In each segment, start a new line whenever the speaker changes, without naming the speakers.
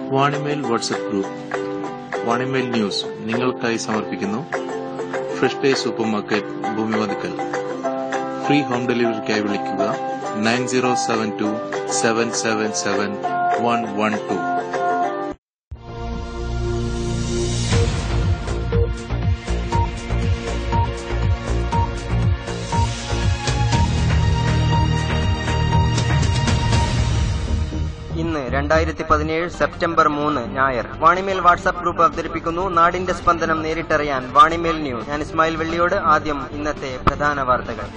Vanimel WhatsApp group Vanimel news നിങ്ങൾക്കായി സമർപ്പിക്കുന്നു fresh day super market Bhoomivathukkal free home ഡെലിവറിക്കായി വിളിക്കുക nine zero seven two seven seven seven one one two
ഇന്ന് രണ്ടായിരത്തി പതിനേഴ് സെപ്റ്റംബർ മൂന്ന് ഞായർ വാണിമേൽ വാട്സ്ആപ്പ് ഗ്രൂപ്പ് അവതരിപ്പിക്കുന്നു നാടിന്റെ സ്പന്ദനം നേരിട്ടറിയാൻ വാണിമേൽ ന്യൂസ് ഞാൻ ഇസ്മായിൽ വെള്ളിയോട് ആദ്യം ഇന്നത്തെ പ്രധാന വാർത്തകൾ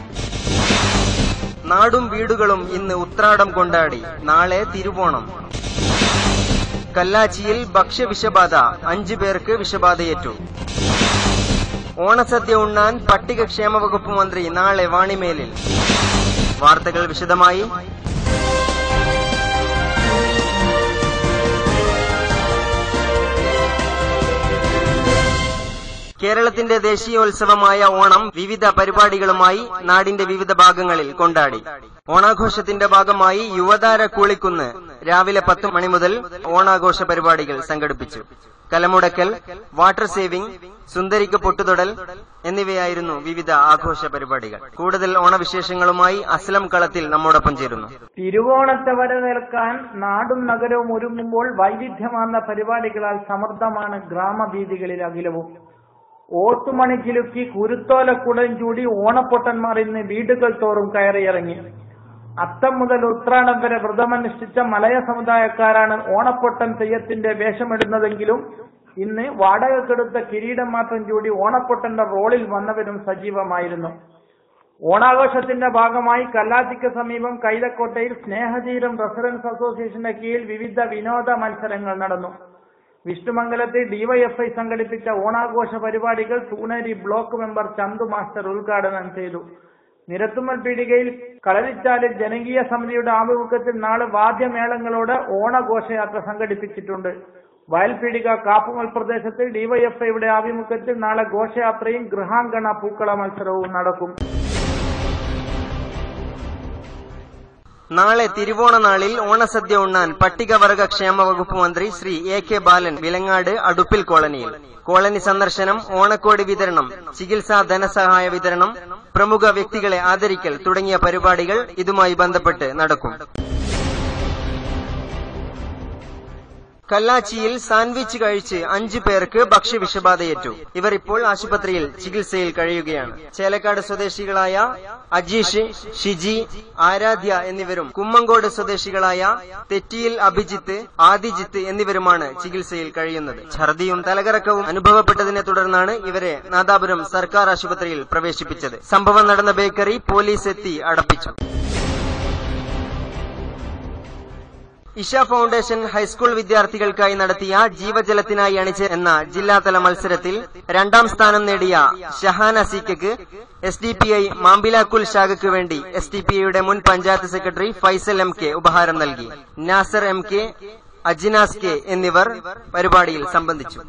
നാടും വീടുകളും ഇന്ന് ഉത്രാടം കൊണ്ടാടി നാളെ തിരുവോണം കല്ലാച്ചിയിൽ ഭക്ഷ്യവിഷബാധ അഞ്ചു പേർക്ക് വിഷബാധയേറ്റു ഓണസദ്യ ഉണ്ണാൻ പട്ടികക്ഷേമ വകുപ്പ് മന്ത്രി നാളെ വാണിമേലിൽ വാർത്തകൾ വിശദമായി കേരളത്തിന്റെ ദേശീയോത്സവമായ ഓണം വിവിധ പരിപാടികളുമായി നാടിന്റെ വിവിധ ഭാഗങ്ങളിൽ കൊണ്ടാടി ഓണാഘോഷത്തിന്റെ ഭാഗമായി യുവതാര കൂളിക്കുന്ന് രാവിലെ പത്ത് മണി മുതൽ ഓണാഘോഷ പരിപാടികൾ സംഘടിപ്പിച്ചു കലമുടക്കൽ വാട്ടർ സേവിംഗ് സുന്ദരിക്ക് പൊട്ടുതൊടൽ എന്നിവയായിരുന്നു വിവിധ ആഘോഷ പരിപാടികൾ കൂടുതൽ ഓണവിശേഷങ്ങളുമായി അസ്ലം കളത്തിൽ നമ്മോടൊപ്പം ചേരുന്നു
തിരുവോണത്തെ വരവേൽക്കാൻ നാടും നഗരവും ഒരുങ്ങുമ്പോൾ വൈവിധ്യമാർന്ന പരിപാടികളാൽ സമൃദ്ധമാണ് ഗ്രാമവീഥികളിൽ അഖിലവും ഓട്ടുമണി കിലുക്കി കുരുത്തോല കുടം ചൂടി ഓണപ്പൊട്ടന്മാർ ഇന്ന് വീടുകൾ തോറും കയറിയിറങ്ങി അത്തം മുതൽ ഉത്രാടം വരെ വ്രതമനുഷ്ഠിച്ച മലയ സമുദായക്കാരാണ് ഓണപ്പൊട്ടൻ തെയ്യത്തിന്റെ വേഷമിടുന്നതെങ്കിലും ഇന്ന് വാടകക്കെടുത്ത കിരീടം മാത്രം ചൂടി ഓണപ്പൊട്ടന്റെ റോളിൽ വന്നവരും സജീവമായിരുന്നു ഓണാഘോഷത്തിന്റെ ഭാഗമായി കല്ലാത്തിക്ക് സമീപം കൈതക്കോട്ടയിൽ സ്നേഹതീരം റെസിഡൻസ് അസോസിയേഷന്റെ കീഴിൽ വിവിധ വിനോദ മത്സരങ്ങൾ നടന്നു വിഷ്ണുമംഗലത്ത് ഡിവൈഎഫ്ഐ സംഘടിപ്പിച്ച ഓണാഘോഷ പരിപാടികൾ Thuneri block member Chandu master ഉദ്ഘാടനം ചെയ്തു നിരത്തുമ്മൽ പീടികയിൽ കളരിച്ചാലിൽ ജനകീയ സമിതിയുടെ ആഭിമുഖ്യത്തിൽ നാളെ വാദ്യമേളങ്ങളോടെ ഓണഘോഷയാത്ര സംഘടിപ്പിച്ചിട്ടുണ്ട് വയൽപീടിക കാപ്പുമൽ പ്രദേശത്ത് ഡിവൈഎഫ്ഐയുടെ ആഭിമുഖ്യത്തിൽ നാളെ ഘോഷയാത്രയും ഗൃഹാങ്കണ പൂക്കള മത്സരവും നടക്കും
നാളെ തിരുവോണ നാളിൽ ഓണസദ്യ ഉണ്ണാൻ പട്ടികവർഗ ക്ഷേമ വകുപ്പ് മന്ത്രി ശ്രീ എ കെ ബാലൻ വിലങ്ങാട് അടുപ്പിൽ കോളനിയിൽ കോളനി സന്ദർശനം ഓണക്കോടി വിതരണം ചികിത്സാ ധനസഹായ വിതരണം പ്രമുഖ വ്യക്തികളെ ആദരിക്കൽ തുടങ്ങിയ പരിപാടികൾ ഇതുമായി ബന്ധപ്പെട്ട് നടക്കും കല്ലാച്ചിയിൽ സാൻഡ്വിച്ച് കഴിച്ച് അഞ്ചു പേർക്ക് ഭക്ഷ്യവിഷബാധയേറ്റു ഇവർ ഇപ്പോൾ ആശുപത്രിയിൽ ചികിത്സയിൽ കഴിയുകയാണ് ചേലക്കാട് സ്വദേശികളായ അജീഷ് ഷിജി ആരാധ്യ എന്നിവരും കുമ്മങ്കോട് സ്വദേശികളായ തെറ്റിയിൽ അഭിജിത്ത് ആദിജിത്ത് എന്നിവരുമാണ് ചികിത്സയിൽ കഴിയുന്നത് ഛർദിയും തലകറക്കവും അനുഭവപ്പെട്ടതിനെ തുടർന്നാണ് ഇവരെ നാദാപുരം സർക്കാർ ആശുപത്രിയിൽ പ്രവേശിപ്പിച്ചത് സംഭവം നടന്ന ബേക്കറി പോലീസ് എത്തി അടപ്പിച്ചു ഇഷ ഫൗണ്ടേഷൻ ഹൈസ്കൂൾ വിദ്യാർത്ഥികൾക്കായി നടത്തിയ ജീവജലത്തിനായി അണിച്ച് എന്ന ജില്ലാതല മത്സരത്തിൽ രണ്ടാം സ്ഥാനം നേടിയ ഷഹാന സീക്കയ്ക്ക് എസ് ഡി പി ഐ മാമ്പിലാക്കുൽ ശാഖയ്ക്ക് വേണ്ടി എസ് ഡി പി ഐയുടെ മുൻ panchayat secretary Faisal M K ഉപഹാരം നൽകി Nasar M K Ajinas K എന്നിവർ പരിപാടിയിൽ സംബന്ധിച്ചു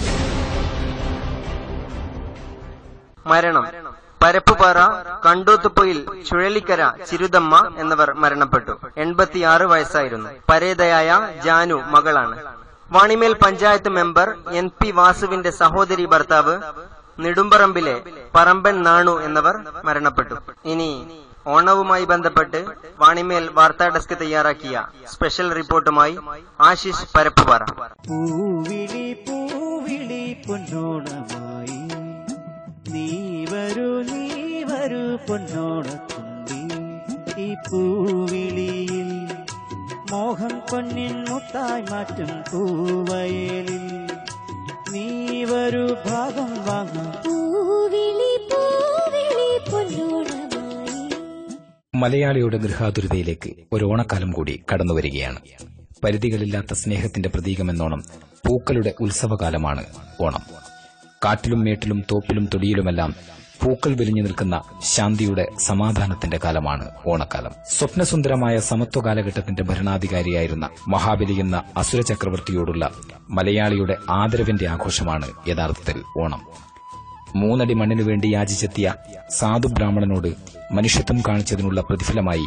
മരണം പരപ്പുപാറ കണ്ടോത്തുപ്പൊയിൽ ചുഴലിക്കര ചിരുതമ്മ എന്നിവർ മരണപ്പെട്ടു എൺപത്തിയാറ് വയസ്സായിരുന്നു പരേതയായ ജാനു മകളാണ് Vanimel panchayat member N P വാസുവിന്റെ സഹോദരി ഭർത്താവ് നെടുമ്പറമ്പിലെ പറമ്പൻ നാണു എന്നിവർ മരണപ്പെട്ടു ഇനി ഓണവുമായി ബന്ധപ്പെട്ട് വാണിമേൽ വാർത്താ ഡെസ്ക് തയ്യാറാക്കിയ സ്പെഷ്യൽ റിപ്പോർട്ടുമായി ആശിഷ് പരപ്പുപാറ
പൂവിളി പൂവിളി പൊന്നോണമായി നീ വരൂ നീ വരൂ പൊന്നോണത്തുമ്പി ഈ പൂവിളിയിൽ മോഹം പൊന്നിൻ മുത്തായി മാറ്റും പൂവയലിൽ നീ വരൂ ഭാഗം വാങ്ങാം
പൂവിളി പൂവിളി പൊന്നോണമായി
മലയാളിയുടെ ഗൃഹാതുരതയിലേക്ക് ഒരു ഓണക്കാലം കൂടി കടന്നു വരികയാണ് പരിധികളില്ലാത്ത സ്നേഹത്തിന്റെ പ്രതീകമെന്നോണം പൂക്കളുടെ ഉത്സവകാലമാണ് ഓണം കാട്ടിലും മേട്ടിലും തോപ്പിലും തൊടിയിലുമെല്ലാം പൂക്കൾ വിരിഞ്ഞു നിൽക്കുന്ന ശാന്തിയുടെ സമാധാനത്തിന്റെ കാലമാണ് ഓണക്കാലം സ്വപ്നസുന്ദരമായ സമത്വ കാലഘട്ടത്തിന്റെ ഭരണാധികാരിയായിരുന്ന മഹാബലി എന്ന അസുര ചക്രവർത്തിയോടുള്ള മലയാളിയുടെ ആദരവിന്റെ ആഘോഷമാണ് യഥാർത്ഥത്തിൽ ഓണം മൂന്നടി മണ്ണിനു വേണ്ടി യാചിച്ചെത്തിയ സാധു ബ്രാഹ്മണനോട് മനുഷ്യത്വം കാണിച്ചതിനുള്ള പ്രതിഫലമായി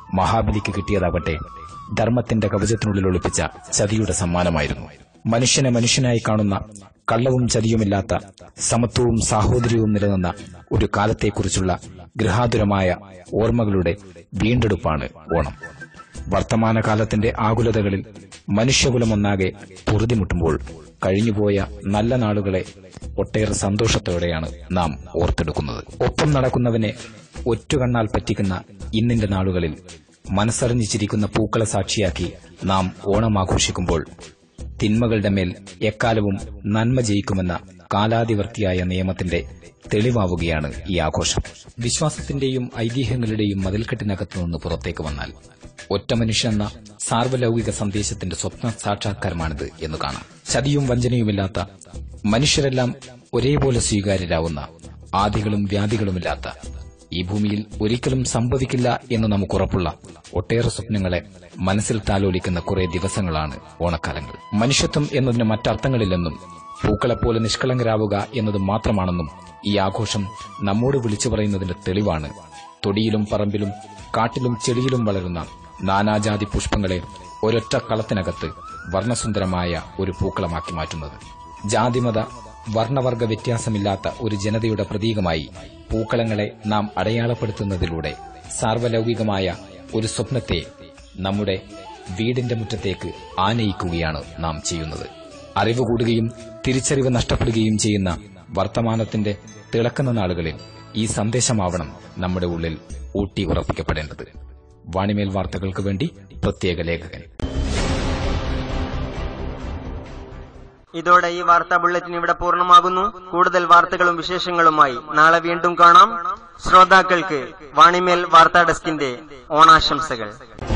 മഹാബലിക്ക് കിട്ടിയതാകട്ടെ ധർമ്മത്തിന്റെ കവചത്തിനുള്ളിൽ ഒളിപ്പിച്ച ചതിയുടെ സമ്മാനമായിരുന്നു മനുഷ്യനെ മനുഷ്യനായി കാണുന്ന കള്ളവും ചതിയുമില്ലാത്ത സമത്വവും സാഹോദര്യവും നിലനിന്ന ഒരു കാലത്തെക്കുറിച്ചുള്ള ഗൃഹാതുരമായ ഓർമ്മകളുടെ വീണ്ടെടുപ്പാണ് ഓണം വർത്തമാനകാലത്തിന്റെ ആകുലതകളിൽ മനുഷ്യകുലമൊന്നാകെ പൊറുതിമുട്ടുമ്പോൾ കഴിഞ്ഞുപോയ നല്ല നാളുകളെ ഒട്ടേറെ സന്തോഷത്തോടെയാണ് നാം ഓർത്തെടുക്കുന്നത് ഒപ്പം നടക്കുന്നവനെ ഒറ്റുകണ്ണാൽ പറ്റിക്കുന്ന ഇന്നിന്റെ നാളുകളിൽ മനസ്സറിഞ്ഞു ചിരിക്കുന്ന പൂക്കളെ സാക്ഷിയാക്കി നാം ഓണം ആഘോഷിക്കുമ്പോൾ തിന്മകളുടെ മേൽ എക്കാലവും നന്മ ജയിക്കുമെന്ന കാലാതിവർത്തിയായ നിയമത്തിന്റെ തെളിവാവുകയാണ് ഈ ആഘോഷം വിശ്വാസത്തിന്റെയും ഐതിഹ്യങ്ങളുടെയും മതിൽക്കെട്ടിനകത്തു നിന്ന് പുറത്തേക്ക് വന്നാൽ ഒറ്റ മനുഷ്യനെന്ന സാർവലൌകിക സന്ദേശത്തിന്റെ സ്വപ്ന സാക്ഷാത്കാരമാണിത് എന്ന് കാണാം ചതിയും വഞ്ചനയുമില്ലാത്ത മനുഷ്യരെല്ലാം ഒരേപോലെ സ്വീകാര്യരാവുന്ന ആദികളും വ്യാധികളുമില്ലാത്ത ഈ ഭൂമിയിൽ ഒരിക്കലും സംഭവിക്കില്ല എന്ന് നമുക്കുറപ്പുള്ള ഒട്ടേറെ സ്വപ്നങ്ങളെ മനസ്സിൽ താലോലിക്കുന്ന കുറെ ദിവസങ്ങളാണ് ഓണക്കാലങ്ങൾ മനുഷ്യത്വം എന്നതിന് മറ്റർത്ഥങ്ങളില്ലെന്നും പൂക്കളെപ്പോലെ നിഷ്കളങ്കരാവുക എന്നത് മാത്രമാണെന്നും ഈ ആഘോഷം നമ്മോട് വിളിച്ചു പറയുന്നതിന്റെ തെളിവാണ് തൊടിയിലും പറമ്പിലും കാട്ടിലും ചെടിയിലും വളരുന്ന നാനാജാതി പുഷ്പങ്ങളെ ഒരൊറ്റ കളത്തിനകത്ത് വർണ്ണസുന്ദരമായ ഒരു പൂക്കളമാക്കി മാറ്റുന്നത് ജാതിമത വർണ്ണവർഗ വ്യത്യാസമില്ലാത്ത ഒരു ജനതയുടെ പ്രതീകമായി പൂക്കളങ്ങളെ നാം അടയാളപ്പെടുത്തുന്നതിലൂടെ സാർവലൌകികമായ ഒരു സ്വപ്നത്തെ നമ്മുടെ വീടിന്റെ മുറ്റത്തേക്ക് ആനയിക്കുകയാണ് നാം ചെയ്യുന്നത് അറിവ് കൂടുകയും തിരിച്ചറിവ് നഷ്ടപ്പെടുകയും ചെയ്യുന്ന വർത്തമാനത്തിന്റെ തിളക്കുന്ന നാളുകളിൽ ഈ സന്ദേശമാവണം നമ്മുടെ ഉള്ളിൽ ഊട്ടി ഉറപ്പിക്കപ്പെടേണ്ടത് വാണിമേൽ വാർത്തകൾക്ക് വേണ്ടി പ്രത്യേക ലേഖകൻ
ഇതോടെ ഈ വാർത്താ ബുള്ളറ്റിൻ ഇവിടെ പൂർണ്ണമാകുന്നു കൂടുതൽ വാർത്തകളും വിശേഷങ്ങളുമായി നാളെ വീണ്ടും കാണാം ശ്രോതാക്കൾക്ക് വാണിമേൽ വാർത്താ ഡെസ്കിന്റെ ഓണാശംസകൾ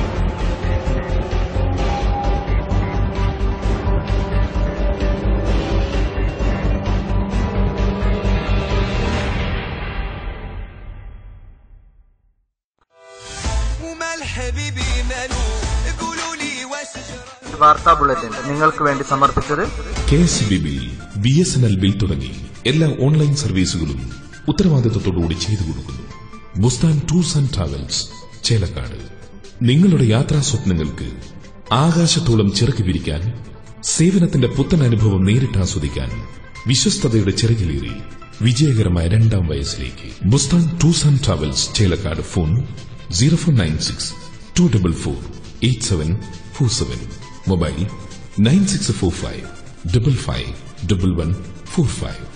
ومال حبيبي مالو قولوا لي واش جرى
വാർത്താ ബുള്ളറ്റിൻ നിങ്ങൾക്ക് വേണ്ടി സമർപ്പിച്ചത്
K S B bill B S N L bill തുടങ്ങി എല്ലാ ഓൺലൈൻ സർവീസുകളും ഉത്തരവാദിത്തത്തോടുകൂടി ചെയ്തു കൊടുക്കുന്നു Bustan tours and travels Chelakkad നിങ്ങളുടെ യാത്രാ സ്വപ്നങ്ങൾക്ക് ആകാശത്തോളം ചിറകി വിരിക്കാൻ സേവനത്തിന്റെ പുത്തൻ അനുഭവം നേരിട്ട് ആസ്വദിക്കാൻ വിശ്വസ്തതയുടെ ചിറകിലേറി വിജയകരമായ രണ്ടാം വയസ്സിലേക്ക് Bustan tours and travels Chelakkad phone zero four nine six two double four eight seven four seven mobile nine six four five double five double one four five